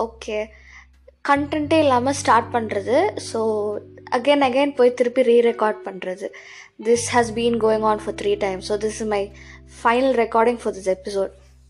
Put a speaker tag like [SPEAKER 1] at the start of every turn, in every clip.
[SPEAKER 1] Okay கண்டென்ட்டே இல்லாமல் start பண்ணுறது so again again போய் திருப்பி ரீ ரெக்கார்ட் பண்ணுறது this has been going on for three times so this is my final recording for this episode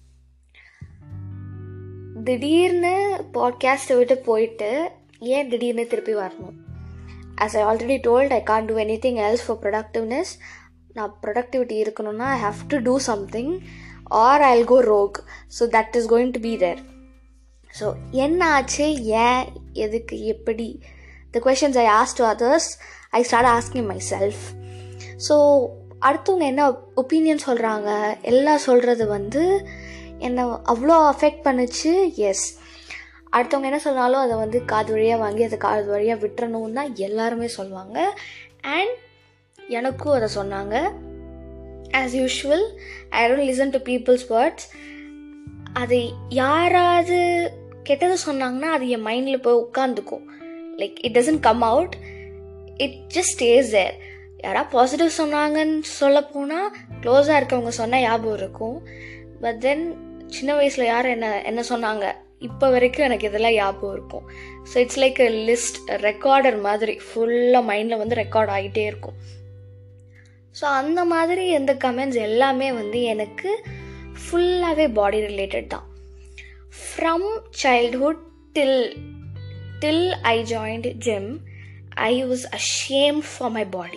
[SPEAKER 1] திடீர்னு பாட்காஸ்ட்டை விட்டு போயிட்டு ஏன் திடீர்னு திருப்பி வரணும் as I already told I can do anything else for productiveness நான் ப்ரொடக்டிவிட்டி இருக்கணும்னா I have to do something or I'll go rogue so that is going to be there so என்ன ஆச்சு ஏன் எதுக்கு எப்படி the questions I ask to others I start asking myself so அடுத்தவங்க என்ன opinion சொல்கிறாங்க எல்லாம் சொல்கிறது வந்து என்னை அவ்வளோ அஃபெக்ட் பண்ணுச்சு எஸ் அடுத்தவங்க என்ன சொன்னாலும் அதை வந்து காது வழியாக வாங்கி அதை காது வழியாக விட்டுறணும் தான் எல்லாருமே சொல்லுவாங்க அண்ட் எனக்கும் அதை சொன்னாங்க as usual I don't listen to people's words அது யாராவது கெட்டது சொன்னாங்கன்னா அது என் மைண்டில் போய் உட்காந்துக்கும் like it doesn't come out it just stays there யாராவது பாசிட்டிவ் சொன்னாங்கன்னு சொல்ல போனால் க்ளோஸாக இருக்கவங்க சொன்னால் ஞாபகம் இருக்கும் பட் தென் சின்ன வயசில் யார் என்ன என்ன சொன்னாங்க இப்போ வரைக்கும் எனக்கு இதெல்லாம் ஞாபகம் இருக்கும் so it's like a list recorder மாதிரி ஃபுல்லாக மைண்டில் வந்து ரெக்கார்ட் ஆகிட்டே இருக்கும் ஸோ அந்த மாதிரி இந்த கமெண்ட்ஸ் எல்லாமே வந்து எனக்கு ஃபுல்லாகவே பாடி ரிலேட்டட் தான் from childhood till till I joined gym I was ashamed for my body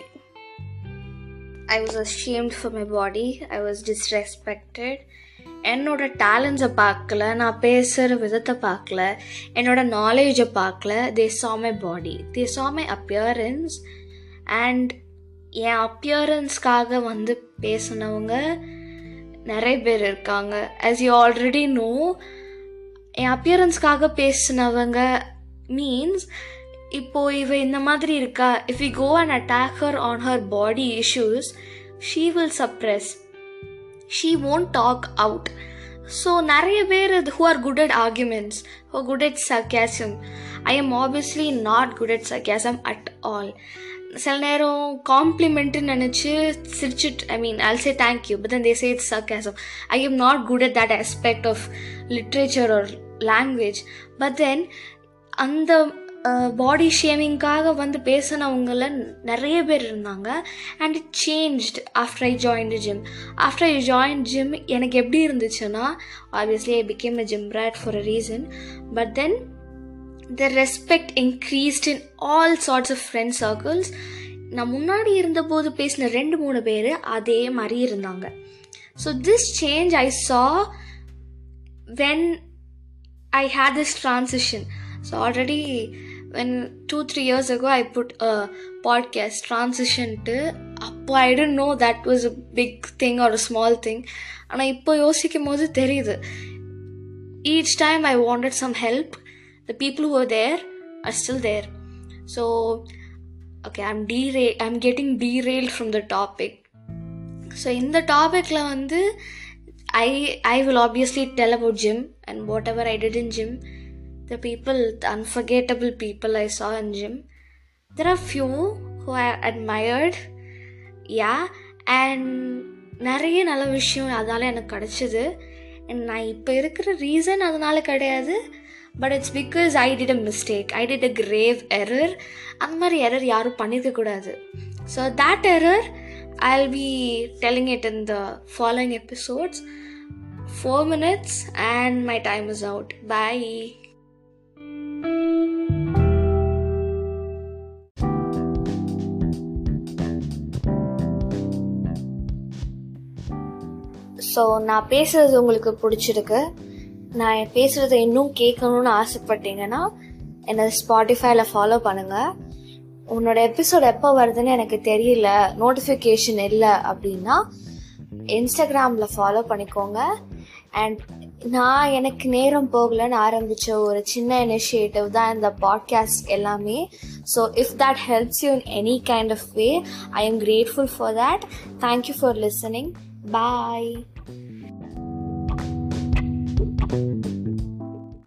[SPEAKER 1] I was ashamed for my body I was disrespected என்னோட டேலண்ட்ஸை பார்க்கல நான் பேசுகிற விதத்தை பார்க்கல என்னோட நாலேஜை பார்க்கல தே saw my body they saw my appearance and என் அப்பியரன்ஸ்க்காக வந்து பேசினவங்க நிறைய பேர் இருக்காங்க ஆஸ் யூ ஆல்ரெடி நோ என் அப்பியரன்ஸ்க்காக பேசினவங்க மீன்ஸ் இப்போ இவ இந்த மாதிரி இருக்கா if you go and attack her on her body issues she will suppress she won't talk out so நிறைய பேர் who are good at arguments who good at sarcasm I am obviously not good at sarcasm at all சில நேரம் காம்ப்ளிமெண்ட்டுன்னு நினச்சி சிரிச்சுட் ஐ mean I'll say thank you but then they say it's sarcasm I am not good at that aspect of literature or language but then அந்த body ஷேமிங்காக வந்து பேசினவங்கள நிறைய பேர் இருந்தாங்க and it changed after I join gym after I join gym எனக்கு எப்படி இருந்துச்சுன்னா obviously I became a gym rat for a reason but then the respect increased in all sorts of friend circles நான் முன்னாடி இருந்தபோது பேசின ரெண்டு மூணு பேர் அதே மாதிரி இருந்தாங்க so this change I saw when I had this transition so already when two three years ago i put a podcast transition to அப்போ I don't know that was a big thing or a small thing ஆனால் இப்போ யோசிக்கும் போது தெரியுது each time I wanted some help the people who there are still there so okay I'm dera I'm getting derailed from the topic so இந்த டாப்பிக்கில் வந்து I I will obviously tell about gym and whatever I did in gym the people, the unforgettable people I saw in gym. There are few who I admired, yeah, and நிறைய நல்ல விஷயம் அதனால் எனக்கு கிடச்சிது and நான் இப்போ இருக்கிற reason அதனால கிடையாது but it's because I did a mistake I did a grave error அந்த மாதிரி எரர் யாரும் பண்ணியிருக்கக்கூடாது so that error I will be telling it in the following episodes four minutes and my time is out bye so நான் பேசுகிறது உங்களுக்கு பிடிச்சிருக்கு நான் பேசுகிறத இன்னும் கேட்கணும்னு ஆசைப்பட்டீங்கன்னா என்னை ஸ்பாட்டிஃபைல ஃபாலோ பண்ணுங்கள் உன்னோட எபிசோட் எப்போ வருதுன்னு எனக்கு தெரியல நோட்டிஃபிகேஷன் இல்லை அப்படின்னா இன்ஸ்டாகிராமில் ஃபாலோ பண்ணிக்கோங்க அண்ட் நான் எனக்கு நேரம் போகலன்னு ஆரம்பித்த ஒரு சின்ன இனிஷியேட்டிவ் தான் இந்த பாட்காஸ்ட் எல்லாமே so if that helps you in any kind of way I am grateful for that thank you for listening bye